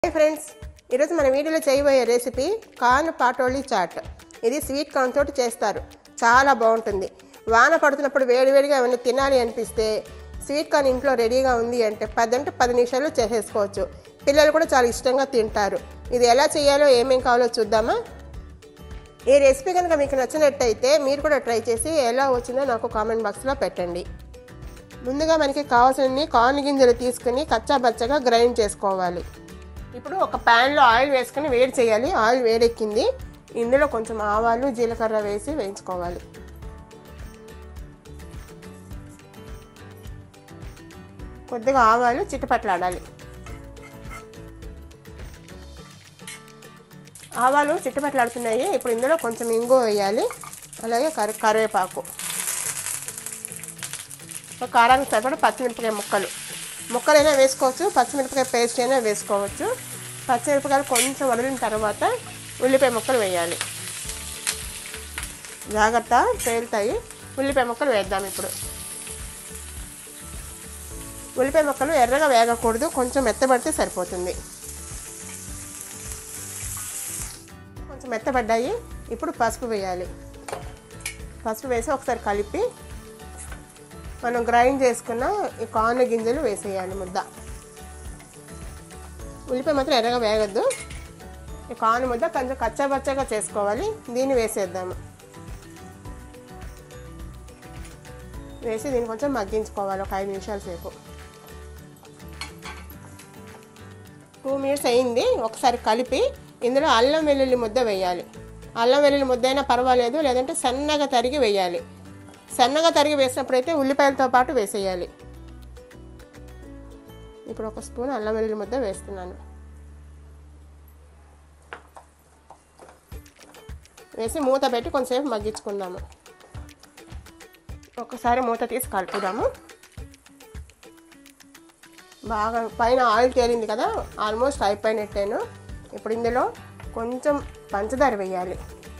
hi friends ఈరోజు మన వీడియోలో చేయబోయే రెసిపీ కాన్ పాటోళీ చాట్ ఇది స్వీట్ కార్న్ తోటి చేస్తారు చాలా బాగుంటుంది వాన పడుతున్నప్పుడు వేడివేడిగా ఏమైనా తినాలి అనిపిస్తే స్వీట్ కార్న్ ఇంట్లో రెడీగా ఉంది అంటే పది అంటే పది నిమిషాల్లో చేసేసుకోవచ్చు పిల్లలు కూడా చాలా ఇష్టంగా తింటారు ఇది ఎలా చేయాలో ఏమేం కావాలో చూద్దామా ఈ రెసిపీ కనుక మీకు నచ్చినట్టయితే మీరు కూడా ట్రై చేసి ఎలా వచ్చిందో నాకు కామెంట్ బాక్స్లో పెట్టండి ముందుగా మనకి కావాల్సిన కార్న్ గింజలు తీసుకుని కచ్చా బచ్చగా గ్రైండ్ చేసుకోవాలి ఇప్పుడు ఒక ప్యాన్లో ఆయిల్ వేసుకుని వేడి చేయాలి ఆయిల్ వేడెక్కింది ఇందులో కొంచెం ఆవాలు జీలకర్ర వేసి వేయించుకోవాలి కొద్దిగా ఆవాలు చిట్టుపట్లాడాలి ఆవాలు చిట్టుపట్లాడుతున్నాయి ఇప్పుడు ఇందులో కొంచెం ఇంగు వేయాలి అలాగే కరి కరివేపాకు ఒక కారానికి సరిపడా పచ్చిమిరపకాయ ముక్కలు ముక్కలైనా వేసుకోవచ్చు పచ్చిమిరపకాయ పేస్ట్ అయినా వేసుకోవచ్చు పచ్చిమిరపకాయలు కొంచెం వదిలిన తర్వాత ఉల్లిపాయ ముక్కలు వేయాలి జాగ్రత్త పేలుతాయి ఉల్లిపాయ ముక్కలు వేద్దాం ఇప్పుడు ఉల్లిపాయ ముక్కలు ఎర్రగా వేగకూడదు కొంచెం మెత్తబడితే సరిపోతుంది కొంచెం మెత్తబడ్డాయి ఇప్పుడు పసుపు వేయాలి పసుపు వేసి ఒకసారి కలిపి మనం గ్రైండ్ చేసుకున్న ఈ కార్న్ గింజలు వేసేయాలి ముద్ద ఉల్లిపాయ మాత్రం ఎర్రగా వేగద్దు ఈ కార్న్ ముద్ద కొంచెం కచ్చాబచ్చగా చేసుకోవాలి దీన్ని వేసేద్దాము వేసి దీన్ని కొంచెం మగ్గించుకోవాలి ఒక ఐదు నిమిషాల సేపు టూ మినిట్స్ అయింది ఒకసారి కలిపి ఇందులో అల్లం వెల్లుల్లి ముద్ద వేయాలి అల్లం వెల్లుల్లి ముద్ద అయినా పర్వాలేదు లేదంటే సన్నగా తరిగి వేయాలి సన్నగా తరిగి వేసినప్పుడైతే ఉల్లిపాయలతో పాటు వేసేయాలి ఇప్పుడు ఒక స్పూన్ అల్లం వెల్లుల్లి ముద్ద వేస్తున్నాను వేసి మూత పెట్టి కొంచెంసేపు మగ్గించుకుందాము ఒకసారి మూత తీసి కలుపుదాము బాగా పైన ఆయిల్ తేలింది కదా ఆల్మోస్ట్ అయిపోయినట్టేను ఇప్పుడు ఇందులో కొంచెం పంచదార వేయాలి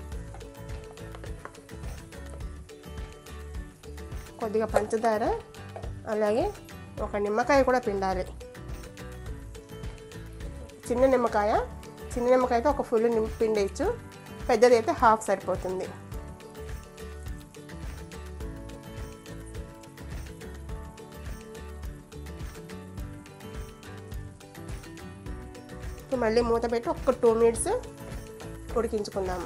కొద్దిగా పంచదార అలాగే ఒక నిమ్మకాయ కూడా పిండాలి చిన్న నిమ్మకాయ చిన్న నిమ్మకాయ అయితే ఒక ఫుల్ నిమ్ పిండేయచ్చు పెద్దది అయితే హాఫ్ సరిపోతుంది మళ్ళీ మూత పెట్టి ఒక టూ మినిట్స్ ఉడికించుకుందాము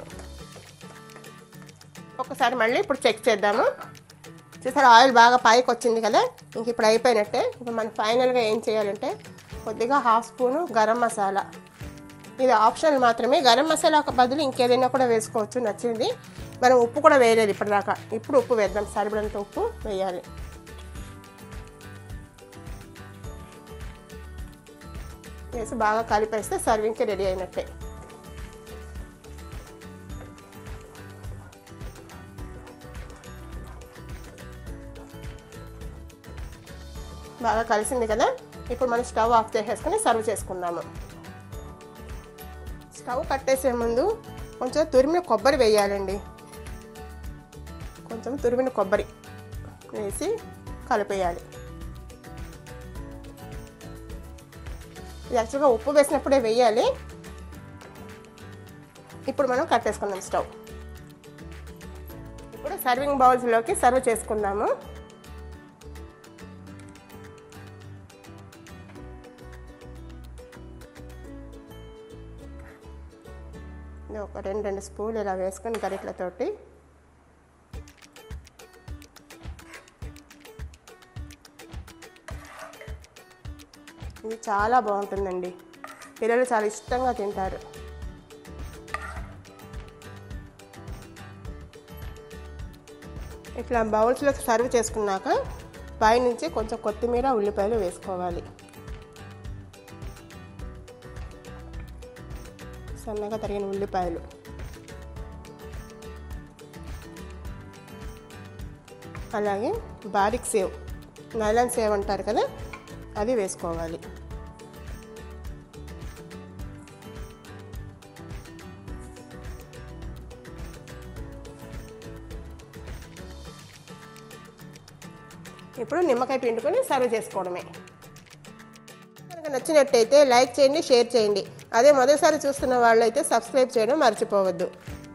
ఒకసారి మళ్ళీ ఇప్పుడు చెక్ చేద్దాము చూసారా ఆయిల్ బాగా పైకి వచ్చింది కదా ఇంక ఇప్పుడు అయిపోయినట్టే ఇప్పుడు మనం ఫైనల్గా ఏం చేయాలంటే కొద్దిగా హాఫ్ స్పూను గరం మసాలా ఇది ఆప్షనల్ మాత్రమే గరం మసాలా బదులు ఇంకేదైనా కూడా వేసుకోవచ్చు నచ్చింది మనం ఉప్పు కూడా వేయలేదు ఇప్పటిదాకా ఇప్పుడు ఉప్పు వేద్దాం సరిపడంత ఉప్పు వేయాలి వేసి బాగా కలిపేస్తే సర్వింగ్కి రెడీ అయినట్టే బాగా కలిసింది కదా ఇప్పుడు మనం స్టవ్ ఆఫ్ చేసేసుకుని సర్వ్ చేసుకుందాము స్టవ్ కట్టేసే ముందు కొంచెం తురిమిన కొబ్బరి వేయాలండి కొంచెం తురిమిన కొబ్బరి వేసి కలిపేయాలి ఇది యాక్చువల్గా ఉప్పు వేసినప్పుడే వేయాలి ఇప్పుడు మనం కట్టేసుకుందాం స్టవ్ ఇప్పుడు సర్వింగ్ బౌల్స్లోకి సర్వ్ చేసుకుందాము ఒక రెండు రెండు స్పూన్లు ఇలా వేసుకొని గరిటలతోటి ఇది చాలా బాగుంటుందండి పిల్లలు చాలా ఇష్టంగా తింటారు ఇట్లా బౌల్స్లోకి సర్వ్ చేసుకున్నాక పైనుంచి కొంచెం కొత్తిమీర ఉల్లిపాయలు వేసుకోవాలి సన్నగా తరిగిన ఉల్లిపాయలు అలాగే బారిక్ సేవ్ నైలాన్ సేవ్ అంటారు కదా అది వేసుకోవాలి ఇప్పుడు నిమ్మకాయ పిండుకొని సర్వ్ చేసుకోవడమే కనుక నచ్చినట్టయితే లైక్ చేయండి షేర్ చేయండి అదే మొదటిసారి చూస్తున్న వాళ్ళైతే సబ్స్క్రైబ్ చేయడం మర్చిపోవద్దు